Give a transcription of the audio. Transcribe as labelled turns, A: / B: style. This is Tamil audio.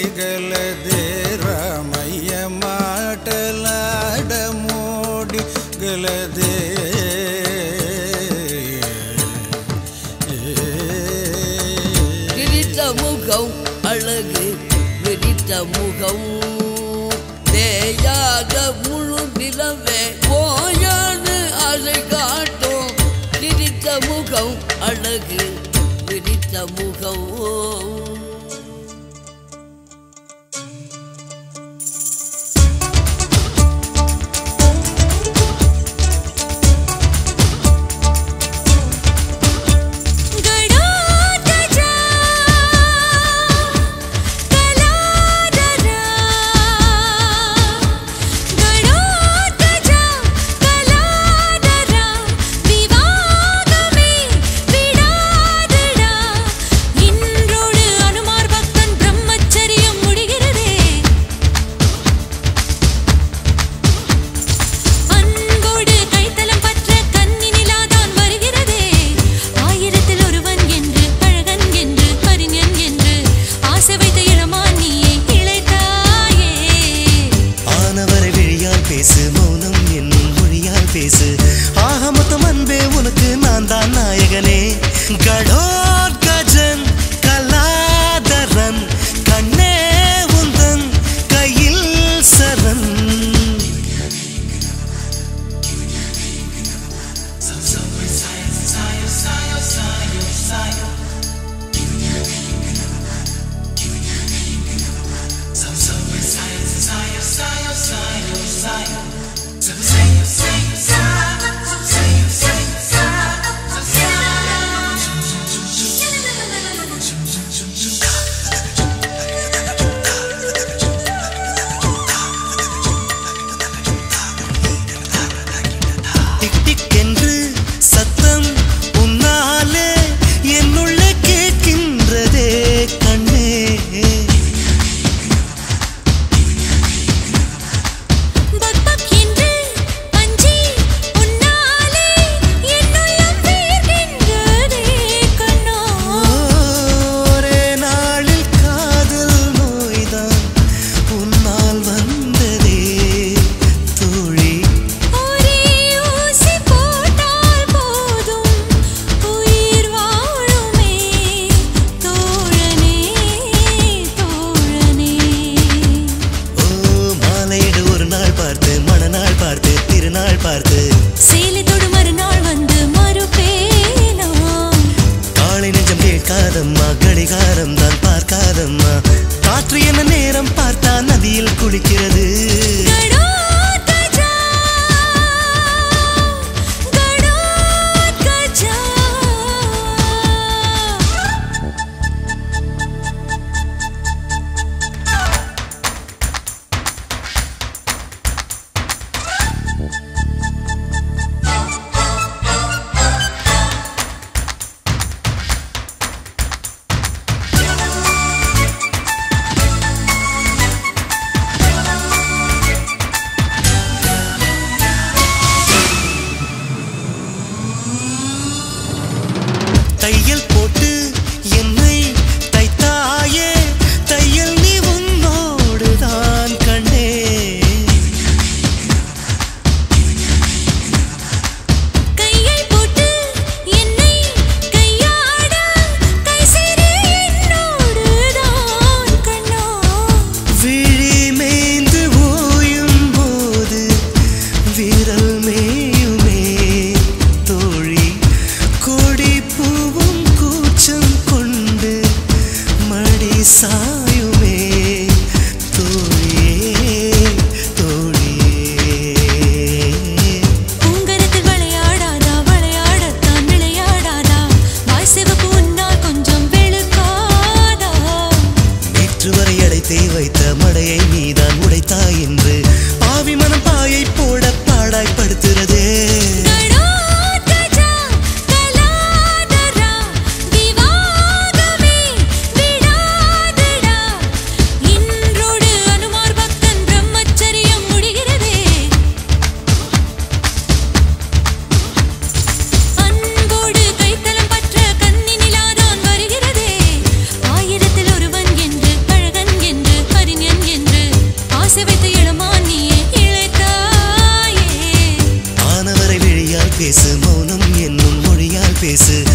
A: గలదే రామయ్య మాటలాడ మోడి గలదే
B: விரித்த முகம் அழகு விரித்த முகம் பேயாக முழு நிலவே போயான்னு அலை காட்டும் விரித்த முகம் அழகு விரித்த முகம்
C: गडोदजा कलादरा गडोदजा कलादरा விவாகமே விடாதடா இன்றோடு அனுமார் பக்தன் பிரம்மச்சரியம் முடிகிறதே அன்போடு கைத்தலம் பற்ற கன்னி நிலாதான் வருகிறதே ஆயிரத்தில் ஒருவன் என்று அழகன் என்று அறிஞன் என்று ஆசை வைத்த இளமான் நீயே இழைத்தாயே
D: ஆனவரை விழியால் பேசு மௌனம் என்னும் மொழியால் பேசு ஆக மொத்தம் அன்பே உனக்கு நான் தான் நாயகனே கடோர் கஜன் கலாதரன் கண்ணே உந்தன் கையில் சரண் டிக் டிக் என்று சத்தம் உன்னாலே என்னுள்ளே கேட்கின்றதே கண்ணே
C: பக் பக் என்று அஞ்சி உன்னாலே என்னுள்ளம் வீர்கின்றதே கண்ணா
D: ஒரே நாளில் காதல் நோய்தான் உன்னால் வந்ததே தோழி
C: ஒரே ஊசி போட்டால் போதும் உயிர் வாழுமே தோழனே தோழனே
D: ஓ மாலையிடு ஒரு நாள் பார்த்து மணநாள் பார்த்து திருநாள் பார்த்து
C: சேலத்தோடு மறுநாள் வந்து மறுபேனா
D: காலை நெஞ்சம் கேட்காதம்மா கடிகாரம் தான் பார்க்காதம்மா காற்று என்ன நேரம் பார்த்தா நதியில் குளிக்கிறது
C: கடோத்கஜா கடோத்கஜா
D: தையல் போட்டு என்னை தைத்தாயே தையல் நீ உன்னோடுதான் கண்ணே
C: கையை போட்டு என்னை கையாட கை சேரு என்னோடுதான் கண்ணா
D: விழி மேய்ந்து ஓயும் போது விரல் மேயுமே தோழி கொடி பூவும் கூச்சம் கொண்டு மடி சாயுமே தோழியே தோழியே
C: உங்கரத்தில் விளையாடாதா விளையாடத்தான் விளையாடாதா வாய் சிவப்பு உன்னால் கொஞ்சம் வெளுக்காதா
D: நேற்று வரை அடைத்தே வைத்த மடையை நீதான் உடைத்தாய் என்று பாவி மனம் பாயை போட பாடாய்ப்படுத்துறதே
C: கடோத்கஜா கலாதரா விவாகமே விடாதடா
D: பேசு மௌனம் என்னும் மொழியால் பேசு